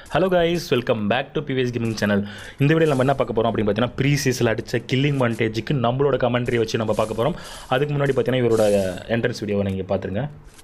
hello guys welcome back to BVS gaming channel இந்த video நம்ம என்ன பார்க்க போகிறோம் அப்படின்னு பார்த்தீங்கன்னா ப்ரீ சீஸில் அடித்த கில்லிங் வாண்டேஜுக்கு நம்மளோட கமெண்ட்ரி வச்சு நம்ம பார்க்க போகிறோம் அதுக்கு முன்னாடி பார்த்தீங்கன்னா இவரோட என்ட்ரன்ஸ் வீடியோவை நீங்கள் பார்த்துருங்க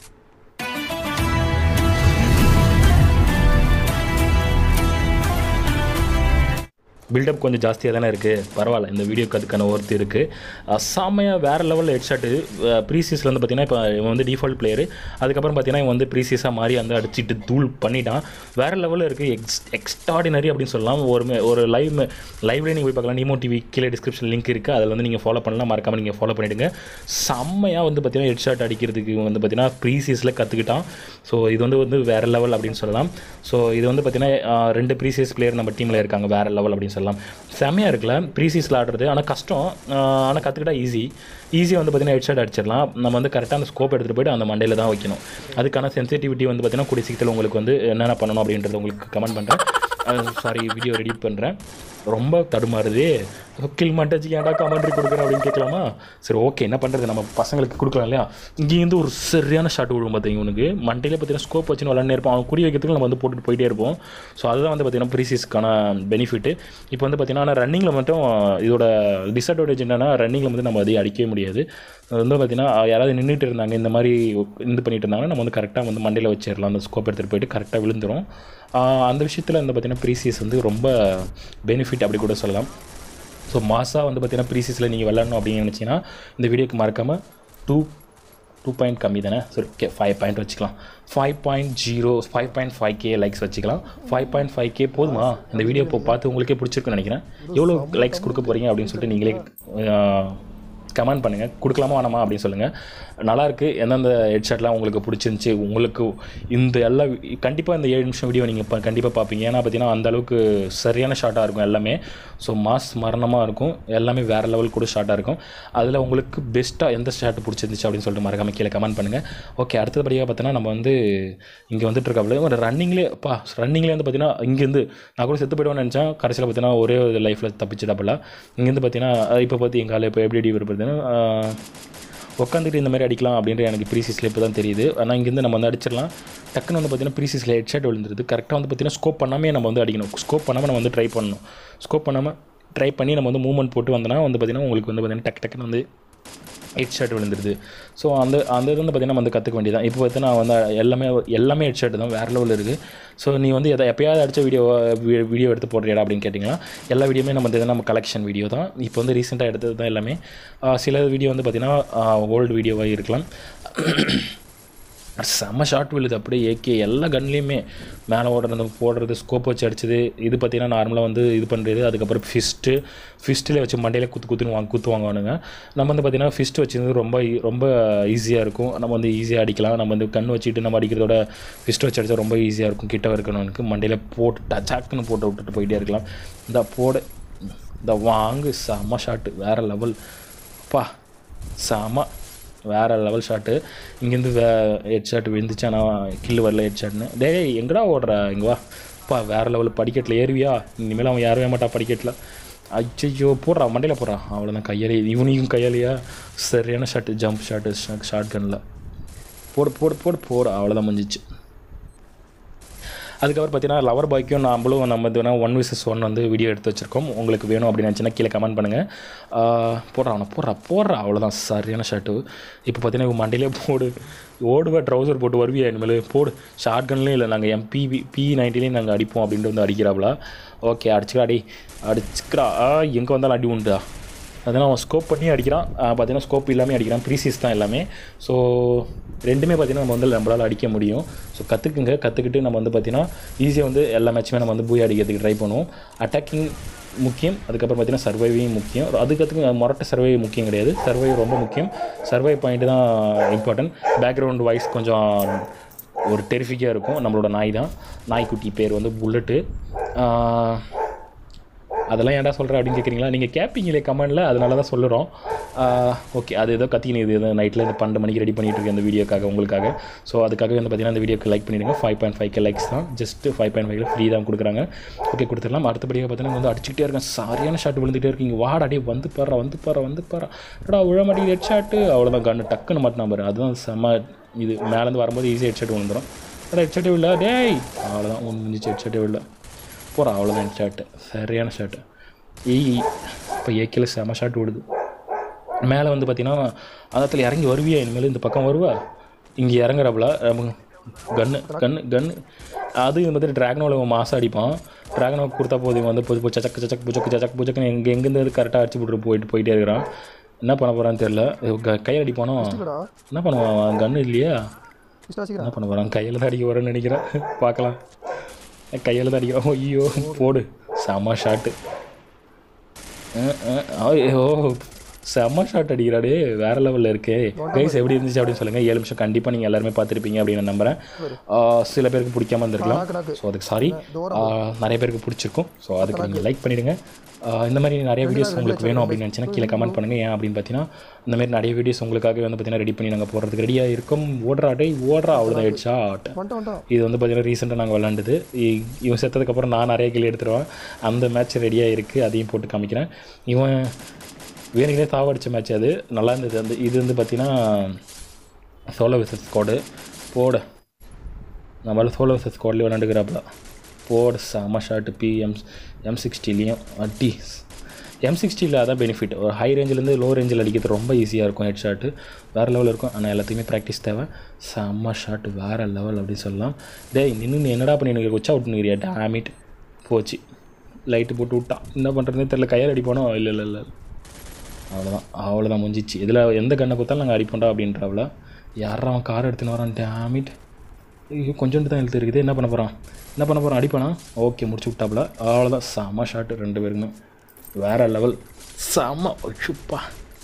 பில்டப் கொஞ்சம் ஜாஸ்தியாக தானே இருக்குது பரவாயில்ல இந்த வீடியோக்கு அதுக்கான ஒர்த்து இருக்குது செம்மையாக வேறு லெவலில் ஹெட்ஷாட்டு ப்ரீசீஸில் வந்து பார்த்தீங்கன்னா இப்போ இவன் வந்து டிஃபால்ட் பிளேயரு அதுக்கப்புறம் பார்த்தீங்கன்னா இவன் வந்து ப்ரீசீஸாக மாறி அந்த அடிச்சிட்டு தூள் பண்ணிட்டான் வேறு லெவலில் இருக்குது எக்ஸ் எக்ஸ்ட்ராடினரி அப்படின்னு சொல்லலாம் ஒரு மே- ஒரு லைவ் லைவ்லேயே நீங்கள் போய் பார்க்கலாம் நிமோ டிவி கீழே டிஸ்கிரிப்ஷன் லிங்க் இருக்குது அதில் வந்து நீங்கள் ஃபாலோ பண்ணலாம் மறக்காமல் நீங்கள் ஃபாலோ பண்ணிவிடுங்க செம்மையாக வந்து பார்த்தீங்கன்னா ஹெட்ஷாட் அடிக்கிறதுக்கு இவன் வந்து பார்த்தீங்கன்னா ப்ரீசீஸில் கற்றுக்கிட்டான் ஸோ இது வந்து வந்து வேறு லெவல் அப்படின்னு சொல்லலாம் ஸோ இது வந்து பார்த்தீங்கன்னா ஆஹ், ரெண்டு ப்ரீசியஸ் பிளேயர் நம்ம டீமில் இருக்காங்க வேறு லெவல் அப்படின்னு சொல்லலாம் செம்மையாக இருக்குல்ல ப்ரீசீஸில் ஆடுறது ஆனால் கஷ்டம் ஆனால் கற்றுக்கிட்டா ஈஸி ஈஸியாக வந்து பார்த்தீங்கன்னா ஹெட்ஷாட் அடிச்சிடலாம் நம்ம வந்து கரெக்டாக அந்த ஸ்கோப் எடுத்துகிட்டு போயிட்டு அந்த மண்டையில் தான் வைக்கணும் அதுக்கான சென்சிட்டிவிட்டி வந்து பார்த்தீங்கன்னா கூடிய சீக்கிரத்தில் உங்களுக்கு வந்து என்னென்ன பண்ணணும் அப்படின்றத உங்களுக்கு கமெண்ட் பண்ணுறேன் சாரி வீடியோ ரெடி பண்ணுறேன் ரொம்ப தடுமாறுது கில் மட்டச்சு ஏன்டா கமெண்ட்ரி கொடுக்குறேன் அப்படின்னு கேட்கலாமா சரி ஓகே என்ன பண்ணுறது நம்ம பசங்களுக்கு கொடுக்கலாம் இல்லையா இங்கேருந்து ஒரு சரியான ஷாட் விழுவும் பார்த்தீங்க உனக்கு மண்டையில் பார்த்தீங்கன்னா ஸ்கோப் வச்சுன்னு விளாண்டே இருப்போம் அவன் குறி வைக்கிறதுக்கு நம்ம வந்து போட்டுட்டு போயிட்டே இருப்போம் ஸோ அதுதான் வந்து பார்த்தீங்கன்னா ப்ரீசீஸ்க்கான பெனிஃபிட் இப்போ வந்து பார்த்தீங்கன்னா ஆனால் ரன்னிங்கில் மட்டும் இதோட டிஸ்அட்வான்டேஜ் என்னன்னா ரன்னிங்கில் வந்து நம்ம அதை அடிக்கவே முடியாது அது வந்து பார்த்தீங்கன்னா யாராவது நின்றுட்டு இருந்தாங்க இந்த மாதிரி இது பண்ணிட்டு இருந்தாங்கன்னா நம்ம வந்து கரெக்டாக வந்து மண்டையில் வச்சிடலாம் அந்த ஸ்கோப் எடுத்துகிட்டு போயிட்டு கரெக்டாக விழுந்துரும் ஆஹ் அந்த விஷயத்தில் வந்து பார்த்தீங்கன்னா ப்ரீசீஸ் வந்து ரொம்ப பெனிஃபிட் அப்படி கூட சொல்லலாம் ஸோ மாசாக வந்து பார்த்தீங்கன்னா ப்ரீசீஸில் நீங்கள் விளாடணும் அப்படின்னு நினச்சிங்கன்னா இந்த வீடியோக்கு மறக்காமல் டூ டூ பாயிண்ட் கம்மி தானே சரி ஓகே ஃபைவ் பாயிண்ட் வச்சுக்கலாம் five point zero five point five K likes வச்சுக்கலாம் ஃபைவ் பாயிண்ட் ஃபைவ் கே போதுமா இந்த வீடியோ இப்போ பார்த்து உங்களுக்கே பிடிச்சிருக்குன்னு நினைக்கிறேன் எவ்வளோ லைக்ஸ் கொடுக்க போகிறீங்க அப்படின்னு சொல்லிட்டு நீங்களே கமெண்ட் பண்ணுங்கள் கொடுக்கலாமா வேணாமா அப்படின்னு சொல்லுங்கள் நல்லாயிருக்கு எந்தெந்த ஹெட்ஷாட்லாம் உங்களுக்கு பிடிச்சிருந்துச்சி உங்களுக்கு இந்த எல்லா கண்டிப்பாக இந்த ஏழு நிமிஷம் வீடியோ நீங்கள் இப்போ கண்டிப்பாக பார்ப்பீங்க ஏன்னா பார்த்தீங்கன்னா அந்த அளவுக்கு சரியான ஷார்ட்டாக இருக்கும் எல்லாமே ஸோ மாஸ் மரணமாக இருக்கும் எல்லாமே வேறு லெவல் கூட ஷார்ட்டாக இருக்கும் அதில் உங்களுக்கு பெஸ்ட்டாக எந்த ஷார்ட் பிடிச்சிருந்துச்சு அப்படின்னு சொல்லிட்டு மறக்காம கீழே கமெண்ட் பண்ணுங்கள் ஓகே அடுத்தபடியாக பார்த்தீங்கன்னா நம்ம வந்து இங்கே வந்துட்டு இருக்காப்புல ஒரு ரன்னிங்லேயே பா ரன்னிங்லேயே வந்து பார்த்தீங்கன்னா இங்கேருந்து நான் கூட செத்து போய்டுவேன்னு நினச்சேன் கடைசியில் பார்த்தீங்கன்னா ஒரே ஒரு லைஃப்பில் தப்பிச்சிட்டாப்புல இங்கேருந்து பார்த்தீங்கன்னா இப்போ பார்த்து எங்கள் ஆள் இப்போ எப்படி அடி வருதுன்னு உட்காந்துட்டு இந்த மாதிரி அடிக்கலாம் அப்படின்ற எனக்கு ப்ரீசீஸில் இப்போ தான் தெரியுது ஆனால் இங்கேருந்து நம்ம வந்து அடிச்சிடலாம் டக்குன்னு வந்து பார்த்தீங்கன்னா ப்ரீசீஸில் ஹெட்ஷாட் விழுந்துருது கரெக்டாக வந்து பார்த்தீங்கன்னா ஸ்கோப் பண்ணாமே நம்ம வந்து அடிக்கணும் ஸ்கோப் பண்ணாமல் நம்ம வந்து ட்ரை பண்ணணும் ஸ்கோப் பண்ணாமல் ட்ரை பண்ணி நம்ம வந்து மூவ்மெண்ட் போட்டு வந்தோன்னா வந்து பார்த்தீங்கன்னா உங்களுக்கு வந்து பார்த்தீங்கன்னா டக்கு டக்குன்னு வந்து ஹெட் ஷாட் விழுந்துருது ஸோ அந்த அந்த இது வந்து பார்த்தீங்கன்னா நம்ம வந்து கற்றுக்க வேண்டியதான் இப்போ பார்த்தீங்கன்னா வந்து எல்லாமே எல்லாமே ஹெட் ஷாட் தான் வேறு லெவலில் இருக்குது ஸோ நீ வந்து எதை எப்பயாவது அடித்த வீடியோ வீடியோ எடுத்து போடுறியாடா அப்படின்னு கேட்டிங்கன்னா எல்லா வீடியோமே நம்ம வந்து நம்ம கலெக்ஷன் வீடியோ தான் இப்போ வந்து ரீசெண்டாக எடுத்தது தான் எல்லாமே ஆஹ் சில வீடியோ வந்து பார்த்திங்கன்னா ஓல்டு வீடியோவாக இருக்கலாம் செம்ம ஷார்ட் விழுது அப்படியே ஏகே எல்லா கன்லேயுமே மேலே ஓடுறது போடுறது ஸ்கோப் வச்சு அடிச்சது இது பார்த்தீங்கன்னா நார்மலாக வந்து இது பண்ணுறது அதுக்கப்புறம் ஃபிஸ்ட்டு ஃபிஸ்ட்டில் வச்சு மண்டையில் குத்து குத்துன்னு வாங்க குத்து வாங்குவானுங்க நம்ம வந்து பார்த்தீங்கன்னா ஃபிஸ்ட் வச்சிருந்து ரொம்ப ஈ- ரொம்ப ஈஸியாக இருக்கும் நம்ம வந்து ஈஸியாக அடிக்கலாம் நம்ம வந்து கண் வச்சுட்டு நம்ம அடிக்கிறதோட ஃபிஸ்ட் வச்சு அடித்தா ரொம்ப ஈஸியாக இருக்கும் கிட்ட இருக்கணும்னுக்கு மண்டையில் போட்டு டச்சாக்குன்னு போட்டு விட்டுட்டு போயிட்டே இருக்கலாம் இந்த போட இந்த வாங்கு செம்ம ஷாட்டு வேறு லெவல் பா செம வேறு லெவல் ஷாட்டு இங்கேருந்து வே ஹெட் ஷாட் விழுந்துச்சு ஆனால் கில்லு வரல ஹெட் ஷாட்னு டேய் எங்கடா ஓடுற இங்கே வா பா வேறு லெவல் படிக்கட்டில் ஏறுவியா இனிமேல் அவன் ஏறவே மாட்டான் படிக்கட்டில் ஐயோ போடுறா மண்டையில் போடுறான் அவ்வளோதான் கையாலே இவனையும் கையாலேயா சரியான ஷாட்டு ஜம்ப் ஷாட்டு ஷார்ட் கனில் போடு போடு போடு போடு அவ்வளோதான் முடிஞ்சிச்சு அதுக்கப்புறம் பார்த்தீங்கன்னா லவர் பாய்க்கும் நம்மளும் நம்ம இது ஒன் விசஸ் ஒன் வந்து வீடியோ எடுத்து வச்சிருக்கோம் உங்களுக்கு வேணும் அப்படின்னு நினச்சினா கீழே கமெண்ட் பண்ணுங்கள் போடுறா அவனை போடுறா போடுறா அவ்வளோதான் சரியான ஷர்ட்டு இப்போ பார்த்தீங்கன்னா இவன் மண்டையிலே போடு ஓடுவா ட்ரௌசர் போட்டு வருவியா இனிமேல் போடு ஷார்ட் கன்லேயும் இல்லை நாங்கள் எம்பி பி நைன்ட்டிலையும் நாங்கள் அடிப்போம் அப்படின்ட்டு வந்து அடிக்கிறாங்களா ஓகே அடிச்சுக்கா அடி அடிச்சுக்கிறா எங்கே வந்தாலும் அடி உண்டா அதனால் அவன் ஸ்கோப் பண்ணி அடிக்கிறான் ஆஹ் பார்த்தீங்கன்னா ஸ்கோப் இல்லாமல் அடிக்கிறான் ப்ரீசீஸ் தான் எல்லாமே ஸோ ரெண்டுமே பார்த்தீங்கன்னா நம்ம வந்து நம்மளால் அடிக்க முடியும் ஸோ கற்றுக்குங்க கற்றுக்கிட்டு நம்ம வந்து பார்த்தீங்கன்னா ஈஸியாக வந்து எல்லா மேட்சுமே நம்ம வந்து பூய் அடிக்கிறதுக்கு ட்ரை பண்ணுவோம் அட்டாக்கிங் முக்கியம் அதுக்கப்புறம் பார்த்தீங்கன்னா சர்வைவிங் முக்கியம் அதுக்கப்புறம் முரட்ட சர்வை முக்கியம் கிடையாது சர்வை ரொம்ப முக்கியம் சர்வை பாயிண்ட் தான் இம்பார்ட்டன்ட் பேக்ரவுண்ட் வாய்ஸ் கொஞ்சம் ஒரு டெரிஃபிக்காக இருக்கும் நம்மளோட நாய் தான் நாய்க்குட்டி பேர் வந்து புல்லட்டு அதெல்லாம் ஏன்டா சொல்கிற அப்படின்னு கேட்குறீங்களா நீங்கள் கேட்பீங்களே கமெண்டில் அதனால தான் சொல்லுறோம் ஓகே அது ஏதோ கத்தினு இது ஏதோ நைட்டில் இந்த பன்னெண்டு மணிக்கு ரெடி பண்ணிட்டு இருக்கேன் இந்த வீடியோக்காக உங்களுக்காக ஸோ அதுக்காக வந்து பார்த்தீங்கன்னா இந்த வீடியோக்கு லைக் பண்ணிடுங்க five point five K likes தான் ஜஸ்ட் ஃபைவ் பாயிண்ட் ஃபைவ்ல ஃப்ரீ தான் கொடுக்குறாங்க ஓகே கொடுத்துடலாம் அடுத்தபடியாக பார்த்தீங்கன்னா வந்து அடிச்சுக்கிட்டே இருக்கேன் சரியான ஷாட் விழுந்துகிட்டே இருக்கீங்க வாடா அடியே வந்து பாரு வந்து பாரு வந்து பாரு எடா விழ மாட்டேங்குது ஹெட் ஷாட்டு அவ்வளோதான் கண்ணு டக்குன்னு மாட்டினா பாரு அதுதான் செம்ம இது மேலேருந்து வரும்போது ஈஸியாக ஹெட் ஷாட் விழுந்துடும் அட ஹெட்ஷாட்டே இல்லை டேய் அவ்வளோதான் ஒன்று முடிஞ்சிச்சு ஹெட்ஷாட்டே இல்லை போகிறா அவ்வளோதான் ஹெட்ஷாட்டு சரியான ஷாட்டு ஏய் இப்போ ஏக்கில் செம ஷாட் ஓடுது மேலே வந்து பார்த்தீங்கன்னா அந்த இடத்துல இறங்கி வருவியா இனிமேல் இந்த பக்கம் வருவா இங்கே இறங்குறாப்புல கன்னு கன்னு கன்னு அது வந்து ட்ராகனோவில் மாதம் அடிப்பான் ட்ராகனோ கொடுத்தா போதும் இவன் வந்து புது புது சச்சக் சச்சக் புச்சக்கு சச்சக் புச்சக்குன்னு எங்கே எங்கேருந்து கரெக்டாக அடிச்சு போட்டு போயிட்டு போயிட்டே இருக்கிறான் என்ன பண்ண போகிறான்னு தெரில கையில் அடிப்பானோ இல்லடா என்ன பண்ணுவான் கன்று இல்லையா இஷ்டா சீக்கிரம் என்ன பண்ண போகிறான் கையில் தான் அடிக்க வரேன்னு நினைக்கிறேன் பார்க்கலாம் கையில் தான் அடிக்கிறான் ஐயோ போடு செம ஷாட்டு ஐயோ செம்ம ஷாட் அடிக்கிறாடே வேற லெவலில் இருக்கே கைஸ் எப்படி இருந்துச்சு அப்படின்னு சொல்லுங்கள் ஏழு நிமிஷம் கண்டிப்பாக நீங்கள் எல்லாருமே பார்த்துருப்பீங்க அப்படின்னு நான் நம்புறேன் ஆஹ் சில பேருக்கு பிடிக்காம இருந்திருக்கலாம் நாக்கு நாக்கு ஸோ அதுக்கு சாரி நிறைய பேருக்கு பிடிச்சிருக்கும் ஸோ அதுக்கு நீங்கள் லைக் பண்ணிடுங்க ஆஹ் இந்த மாதிரி நிறைய வீடியோஸ் உங்களுக்கு வேணும் அப்படின்னு நினச்சினா கீழே கமெண்ட் பண்ணுங்கள் ஏன் அப்படின்னு பார்த்தீங்கன்னா இந்த மாதிரி நிறைய வீடியோஸ் உங்களுக்காகவே வந்து பார்த்தீங்கன்னா ரெடி பண்ணி நாங்கள் போடுறதுக்கு ரெடியாக இருக்கும் ஓடுறா டேய் ஓடுறா அவ்வளோதான் ஹெட் ஷாட் வந்துட்டோம் வந்துட்டோம் இது வந்து பார்த்தீங்கன்னா ரீசெண்டாக நாங்கள் விளாண்டது இ- இவன் செத்ததுக்கப்புறம் நான் நிறைய கில் எடுத்துருவேன் அந்த மேட்ச் ரெடியாக இருக்குது அதையும் போட்டு காமிக்கிறேன் இவன் வேணுங்களே தாவடிச்ச மேட்ச் அது நல்லா இருந்தது அந்த இது வந்து பார்த்தீங்கன்னா சோலோ விசஸ் ஸ்குவாடு போடு நம்மளால சோலோ விசஸ் ஸ்குவாட்லேயே விளாண்டுக்கிறாப்புல போடு செம ஷாட்டு பி எம் எம் சிக்ஸ்டிலையும் அடி எம் சிக்ஸ்டியில் அதான் பெனிஃபிட் ஒரு ஹை ரேஞ்சிலேருந்து லோ ரேஞ்சில் அடிக்கிறது ரொம்ப ஈஸியாக இருக்கும் ஹெட் ஷாட்டு வேறு லெவலில் இருக்கும் ஆனால் எல்லாத்தையுமே ப்ராக்டிஸ் தேவை செம்ம ஷாட்டு வேறு லெவல் அப்படின்னு சொல்லலாம் டேய் நின்று நீ என்னடா பண்ணி எனக்கு உச்சா விட்டுனுக்கிறியா டேமிட் போச்சு லைட்டு போட்டு விட்டான் என்ன பண்ணுறதுனே தெரில கையால் அடிப்பானோ இல்லை இல்லை இல்லை அவ்வளோதான் அவ்வளோதான் முடிஞ்சிச்சு இதில் எந்த கண்ணை கொடுத்தாலும் நாங்கள் அடிப்போம்டா அப்படின்றாவில் யாரா அவன் கார் எடுத்துன்னு வரான் டேமிட் ஐயோ கொஞ்சோண்டு தான் எழுத்து இருக்குது என்ன பண்ண போகிறான் என்ன பண்ண போகிறான் அடிப்பானா ஓகே முடிச்சு விட்டாப்புல அவ்வளோதான் செம்ம ஷாட்டு ரெண்டு பேருக்குமே வேற லெவல் செம்ம சுப்பா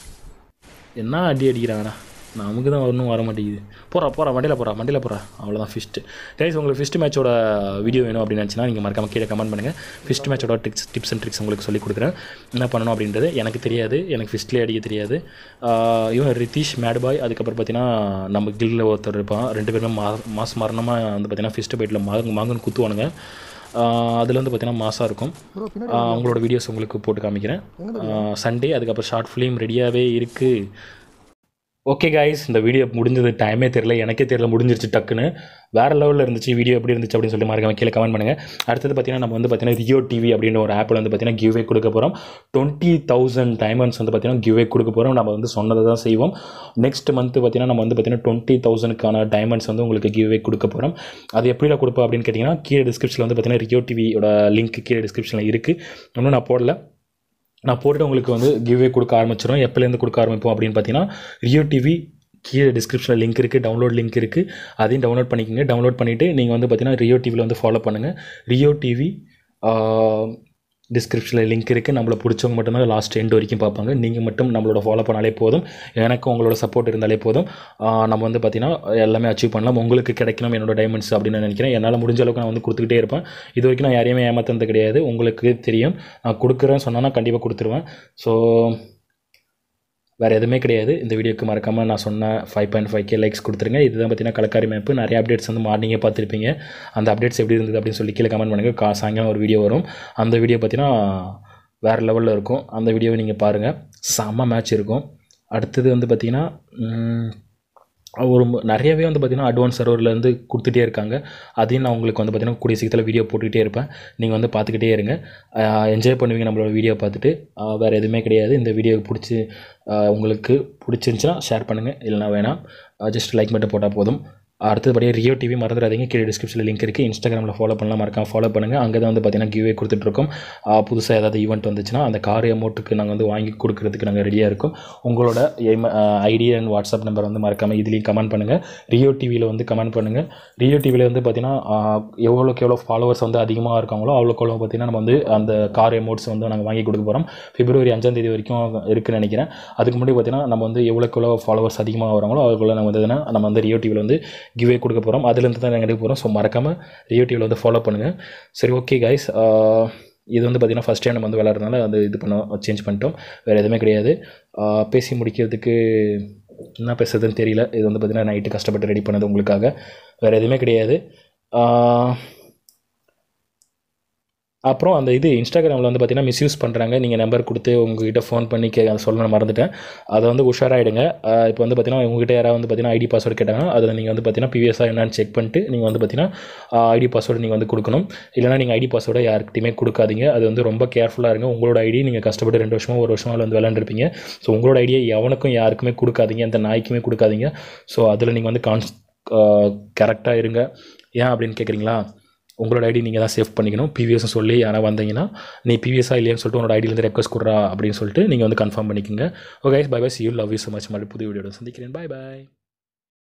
என்ன அடி அடிக்கிறாங்கண்ணா நமக்கு தான் ஒன்றும் வர மாட்டேங்குது போகிறா போகிறா வண்டியில் போகிறா வண்டியில் போகிறா அவ்வளோதான் ஃபிஸ்ட்டு கைஸ் உங்களுக்கு ஃபிஸ்ட் மேட்சோட வீடியோ வேணும் அப்படின்னு நினச்சினா நீங்கள் மறக்காம கீழே கமெண்ட் பண்ணுங்கள் ஃபிஸ்ட் மேட்சோட டிப்ஸ் டிப்ஸ் அண்ட் ட்ரிக்ஸ் உங்களுக்கு சொல்லிக் கொடுக்குறேன் என்ன பண்ணணும் அப்படின்றது எனக்கு தெரியாது எனக்கு ஃபிஸ்ட்லேயே அடிக்க தெரியாது ஆஹ் இவன் ரித்தீஷ் மேட் பாய் அதுக்கப்புறம் பார்த்தீங்கன்னா நம்ம கில்லில் ஒருத்தர் இருப்பான் ரெண்டு பேருமே மா மாஸ் மரணமாக வந்து பார்த்தீங்கன்னா ஃபிஸ்ட் பைட்டில் மாங்கு மாங்குன்னு குத்துவானுங்க அதில் வந்து பார்த்தீங்கன்னா மாசாக இருக்கும் ப்ரோ பின்னாடி ஆஹ் அவங்களோட வீடியோஸ் உங்களுக்கு போட்டு காமிக்கிறேன் சண்டே அதுக்கப்புறம் ஷார்ட் ஃபிலிம் ரெடியாகவே இருக்குது ஓகே காய்ஸ் இந்த வீடியோ முடிஞ்சது டைமே தெரியல எனக்கே தெரியல முடிஞ்சிருச்சு டக்குன்னு வேறு லெவலில் இருந்துச்சு வீடியோ எப்படி இருந்துச்சு அப்படின்னு சொல்லி மறக்காம கீழே கமெண்ட் பண்ணுங்கள் அடுத்தது பார்த்தீங்கன்னா நம்ம வந்து பார்த்தீங்கன்னா ரியோ டிவி அப்படின்ற ஒரு ஆப்பில் வந்து பார்த்தீங்கன்னா கிவ்வே கொடுக்க போகிறோம் டுவெண்ட்டி தௌசண்ட் டைமண்ட்ஸ் வந்து பார்த்தீங்கன்னா கிவ்வே கொடுக்க போகிறோம் நம்ம வந்து சொன்னதை தான் செய்வோம் நெக்ஸ்ட் மந்த் பார்த்தீங்கன்னா நம்ம வந்து பார்த்தீங்கன்னா டுவெண்ட்டி தௌசண்ட்க்கான டைமண்ட்ஸ் வந்து உங்களுக்கு கிவ்வே கொடுக்க போகிறோம் அது எப்படிலாம் கொடுப்போம் அப்படின்னு கேட்டிங்கன்னா கீழே டிஸ்கிரிப்ஷனில் வந்து பார்த்தீங்கன்னா ரியோ டிவியோட லிங்க் கீழே டிஸ்கிரிப்ஷனில் இருக்குது இன்னும் நான் போடல நான் போட்டுட்டு உங்களுக்கு வந்து கிவ்வே கொடுக்க ஆரம்பிச்சிடும் எப்போலேருந்து கொடுக்க ஆரம்பிப்போம் அப்படின்னு பார்த்தீங்கன்னா ரியோ டிவி கீழே டிஸ்கிரிப்ஷனில் லிங்க் இருக்குது டவுன்லோட் லிங்க் இருக்குது அதையும் டவுன்லோட் பண்ணிக்கோங்க டவுன்லோட் பண்ணிவிட்டு நீங்கள் வந்து பார்த்தீங்கன்னா ரியோ டிவியில் வந்து ஃபாலோ பண்ணுங்கள் ரியோ டிவி டிஸ்கிரிப்ஷனில் லிங்க் இருக்குது நம்மளை பிடிச்சவங்க மட்டும்தான் லாஸ்ட் எண்ட் வரைக்கும் பார்ப்பாங்க நீங்கள் மட்டும் நம்மளோட ஃபாலோ பண்ணாலே போதும் எனக்கு உங்களோட சப்போர்ட் இருந்தாலே போதும் ஆஹ் நம்ம வந்து பார்த்தீங்கன்னா எல்லாமே அச்சீவ் பண்ணலாம் உங்களுக்கு கிடைக்கணும் என்னோட டைமண்ட்ஸ் அப்படின்னு நான் நினைக்கிறேன் என்னால் முடிஞ்ச அளவுக்கு நான் வந்து கொடுத்துக்கிட்டே இருப்பேன் இது வரைக்கும் நான் யாரையுமே ஏமாத்தது கிடையாது உங்களுக்கு தெரியும் நான் கொடுக்குறேன்னு சொன்னால் கண்டிப்பாக கொடுத்துருவேன் ஸோ வேறு எதுவுமே கிடையாது இந்த வீடியோக்கு மறக்காமல் நான் சொன்ன five point five K likes கொடுத்துருங்க இதுதான் பார்த்தீங்கன்னா கலக்காரி மேப்பு நிறைய அப்டேட்ஸ் வந்து மார்னிங்கே பார்த்துருப்பீங்க அந்த அப்டேட்ஸ் எப்படி இருந்தது அப்படின்னு சொல்லி கீழே கமெண்ட் பண்ணுங்கள் கா சாயங்காலம் ஒரு வீடியோ வரும் அந்த வீடியோ பார்த்தீங்கன்னா வேறு லெவலில் இருக்கும் அந்த வீடியோவை நீங்கள் பாருங்கள் செம்ம மேட்ச் இருக்கும் அடுத்தது வந்து பார்த்தீங்கன்னா ம், ஒரு ம- நிறையவே வந்து பார்த்திங்கன்னா அட்வான்ஸ் சர்வர்லேருந்து கொடுத்துட்டே இருக்காங்க அதையும் நான் உங்களுக்கு வந்து பார்த்திங்கன்னா கூடிய சீக்கிரத்தில் வீடியோ போட்டுக்கிட்டே இருப்பேன் நீங்கள் வந்து பார்த்துக்கிட்டே இருங்க என்ஜாய் பண்ணுவீங்க நம்மளோட வீடியோ பார்த்துட்டு ஆஹ் வேறு எதுவுமே கிடையாது இந்த வீடியோ பிடிச்சி ஆஹ் உங்களுக்கு பிடிச்சிருந்துச்சுன்னா ஷேர் பண்ணுங்கள் இல்லைனா வேணாம் ஜஸ்ட் லைக் மட்டும் போட்டால் போதும் அடுத்தபடியாக ரியோ டிவி மறந்துடாதீங்க கீழே டிஸ்கிரிப்ஷனில் லிங்க் இருக்குது இன்ஸ்டாகிராமில் ஃபாலோ பண்ணலாம் மறக்காம ஃபாலோ பண்ணுங்கள் அங்கே தான் வந்து பார்த்தீங்கன்னா கிவ்வே கொடுத்துட்ருக்கோம் புதுசாக ஏதாவது ஈவெண்ட் வந்துச்சுன்னா அந்த கார் அமௌண்ட்டுக்கு நாங்கள் வந்து வாங்கி கொடுக்கறதுக்கு நாங்கள் ரெடியாக இருக்கோம் உங்களோட ஐடி அண்ட் வாட்ஸ்அப் நம்பர் வந்து மறக்காமல் இதுலேயும் கமெண்ட் பண்ணுங்கள் ரியோ டிவியில் வந்து கமெண்ட் பண்ணுங்கள் ரியோ டிவியில் வந்து பார்த்தீங்கன்னா ஆஹ், எவ்வளோக்கு எவ்வளோ ஃபாலோவர்ஸ் வந்து அதிகமாக இருக்காங்களோ அவ்வளோக்கு எவ்வளோ பார்த்தீங்கன்னா நம்ம வந்து அந்த கார் அமௌண்ட்ஸ் வந்து நாங்கள் வாங்கி கொடுக்க போகிறோம் பிப்ரவரி அஞ்சாம் தேதி வரைக்கும் இருக்குன்னு நினைக்கிறேன் அதுக்கு முன்னாடி பார்த்தீங்கன்னா நம்ம வந்து எவ்வளோக்கு எவ்வளோ ஃபாலோவர்ஸ் அதிகமாக வராங்களோ அதுக்குள்ள நம்ம வந்து எதுனா நம்ம வந்து ரியோ டிவியில் வந்து கிவ்வே கொடுக்க போகிறோம் அதுலேருந்து தான் நாங்கள் எடுக்க போகிறோம் ஸோ மறக்காமல் ரியோ டிவியில் வந்து ஃபாலோ பண்ணுங்கள் சரி ஓகே கைஸ் இது வந்து பார்த்திங்கன்னா ஃபஸ்ட் டைம் நம்ம வந்து விளாட்றதுனால அது இது பண்ண சேஞ்ச் பண்ணிட்டோம் வேறு எதுவுமே கிடையாது ஆஹ் பேசி முடிக்கிறதுக்கு என்ன பேசுறதுன்னு தெரியல இது வந்து பார்த்திங்கன்னா நைட்டு கஷ்டப்பட்டு ரெடி பண்ணது உங்களுக்காக வேறு எதுவுமே கிடையாது ஆஹ் அப்புறம் அந்த இது இன்ஸ்டாகிராமில் வந்து பார்த்தீங்கன்னா மிஸ்யூஸ் பண்ணுறாங்க நீங்கள் நம்பர் கொடுத்து உங்ககிட்ட ஃபோன் பண்ணி கே அதை சொல்ல நான் மறந்துட்டேன் அதை வந்து உஷாராயிடுங்க இப்போ வந்து பார்த்தீங்கன்னா உங்ககிட்ட யாராவது வந்து பார்த்தீங்கன்னா ஐடி பாஸ்வேர்டு கேட்டாங்கன்னா அதில் நீங்கள் வந்து பார்த்தீங்கன்னா பிவிஎஸ்ஸாக என்னன்னு செக் பண்ணிட்டு நீங்கள் வந்து பார்த்தீங்கன்னா ஐடி பாஸ்வேர்டு நீங்கள் வந்து கொடுக்கணும் இல்லைனா நீங்கள் ஐடி பாஸ்வேர்டை யாருக்கிட்டையுமே கொடுக்காதீங்க அது வந்து ரொம்ப கேர்ஃபுல்லாக இருங்க உங்களோட ஐடி நீங்கள் கஷ்டப்பட்டு ரெண்டு வருஷமோ ஒரு வருஷமோ வந்து விளாண்டுருப்பீங்க ஸோ உங்களோட ஐடியை எவனுக்கும் யாருக்குமே கொடுக்காதீங்க அந்த நாய்க்குமே கொடுக்காதீங்க ஸோ அதில் நீங்கள் வந்து கான்ஸ் கரெக்டாக இருங்க ஏன் அப்படின்னு கேட்குறீங்களா உங்களோட ஐடி நீங்கள் தான் சேவ் பண்ணிக்கணும் பிவிஎஸ் சொல்லி யாராவது வந்தீங்கன்னா நீ பிவிஎஸ்ஸாக இல்லையான்னு சொல்லிட்டு உங்களோட ஐடியிலேருந்து ரெக்வஸ்ட் கொடுறா அப்படின்னு சொல்லிட்டு நீங்கள் வந்து கன்ஃபார்ம் பண்ணிக்கோங்க okay bye bye see you love you so much மாதிரி புது வீடியோட சந்திக்கிறேன் பை பாய்